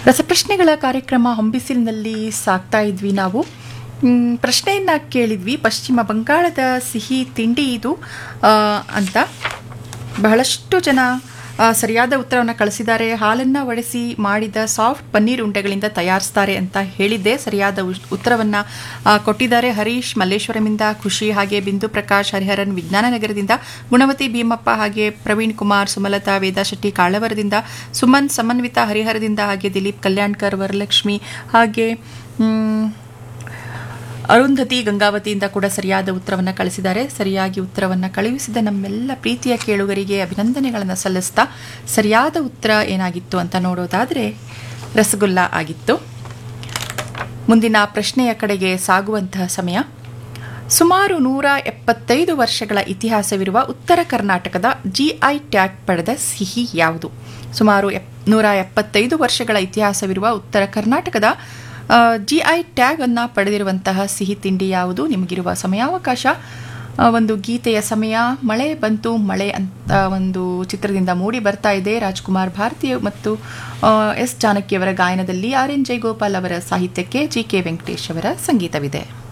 ರಸಪ್ರಶ್ನೆಗಳ ಕಾರ್ಯಕ್ರಮ ಹೊಂಬಿಸಿಲಿನಲ್ಲಿ ಸಾಕ್ತಾ ಇದ್ವಿ ನಾವು ಮ್, ಪ್ರಶ್ನೆಯನ್ನ ಕೇಳಿದ್ವಿ ಪಶ್ಚಿಮ ಬಂಗಾಳದ ಸಿಹಿ ತಿಂಡಿ ಇದು ಆ, ಅಂತ ಬಹಳಷ್ಟು ಜನ ಆ, ಸರಿಯಾದ ಉತ್ತರವನ್ನು ಕಳಿಸಿದ್ದಾರೆ ಹಾಲನ್ನು ಒಡೆಸಿ ಮಾಡಿದ ಸಾಫ್ಟ್ ಪನ್ನೀರ್ ಉಂಡೆಗಳಿಂದ ತಯಾರಿಸ್ತಾರೆ ಅಂತ ಹೇಳಿದ್ದೆ ಸರಿಯಾದ ಉ- ಉತ್ತರವನ್ನ ಆ, ಕೊಟ್ಟಿದ್ದಾರೆ ಹರೀಶ್ ಮಲ್ಲೇಶ್ವರಮಿಂದ ಖುಷಿ ಹಾಗೆ ಬಿಂದು ಪ್ರಕಾಶ್ ಹರಿಹರನ್ ವಿಜ್ಞಾನ ನಗರದಿಂದ ಗುಣವತಿ ಭೀಮಪ್ಪ ಹಾಗೆ ಪ್ರವೀಣ್ ಕುಮಾರ್ ಸುಮಲತಾ ವೇದಾಶೆಟ್ಟಿ ಕಾಳವರದಿಂದ ಸುಮನ್ ಸಮನ್ವಿತ ಹರಿಹರದಿಂದ ಹಾಗೆ ದಿಲೀಪ್ ಕಲ್ಯಾಣ್ಕರ್ ವರಲಕ್ಷ್ಮಿ ಹಾಗೆ ಮ್, ಅರುಂಧತಿ ಗಂಗಾವತಿಯಿಂದ ಕೂಡ ಸರಿಯಾದ ಉತ್ತರವನ್ನು ಕಳಿಸಿದ್ದಾರೆ ಸರಿಯಾಗಿ ಉತ್ತರವನ್ನು ಕಳುಹಿಸಿದ ನಮ್ಮೆಲ್ಲ ಪ್ರೀತಿಯ ಕೇಳುಗರಿಗೆ ಅಭಿನಂದನೆಗಳನ್ನು ಸಲ್ಲಿಸ್ತಾ ಸರಿಯಾದ ಉತ್ತರ ಏನಾಗಿತ್ತು ಅಂತ ನೋಡೋದಾದರೆ ರಸಗುಲ್ಲ ಆಗಿತ್ತು ಮುಂದಿನ ಪ್ರಶ್ನೆಯ ಕಡೆಗೆ ಸಾಗುವಂತಹ ಸಮಯ ಸುಮಾರು ನೂರ ಎಪ್ಪತ್ತೈದು ವರ್ಷಗಳ ಇತಿಹಾಸವಿರುವ ಉತ್ತರ ಕರ್ನಾಟಕದ ಜಿಐ ಟ್ಯಾಗ್ ಪಡೆದ ಸಿಹಿ ಯಾವುದು ಸುಮಾರು ಎಪ್ ನೂರ ಎಪ್ಪತ್ತೈದು ವರ್ಷಗಳ ಇತಿಹಾಸವಿರುವ ಉತ್ತರ ಕರ್ನಾಟಕದ ಜಿಐ ಟ್ಯಾಗ್ ಅನ್ನು ಪಡೆದಿರುವಂತಹ ಸಿಹಿ ತಿಂಡಿ ಯಾವುದು ನಿಮಗಿರುವ ಸಮಯಾವಕಾಶ ಆ, ಒಂದು ಗೀತೆಯ ಸಮಯ ಮಳೆ ಬಂತು ಮಳೆ ಅಂತ ಒಂದು ಚಿತ್ರದಿಂದ ಮೂಡಿ ಬರ್ತಾ ಇದೆ ರಾಜ್ಕುಮಾರ್ ಭಾರತಿ ಮತ್ತು ಆ, ಎಸ್ ಜಾನಕಿಯವರ ಗಾಯನದಲ್ಲಿ ಆರ್ ಎನ್ ಜಯಗೋಪಾಲ್ ಅವರ ಸಾಹಿತ್ಯಕ್ಕೆ ಜಿ ಕೆ ವೆಂಕಟೇಶ್ ಅವರ ಸಂಗೀತವಿದೆ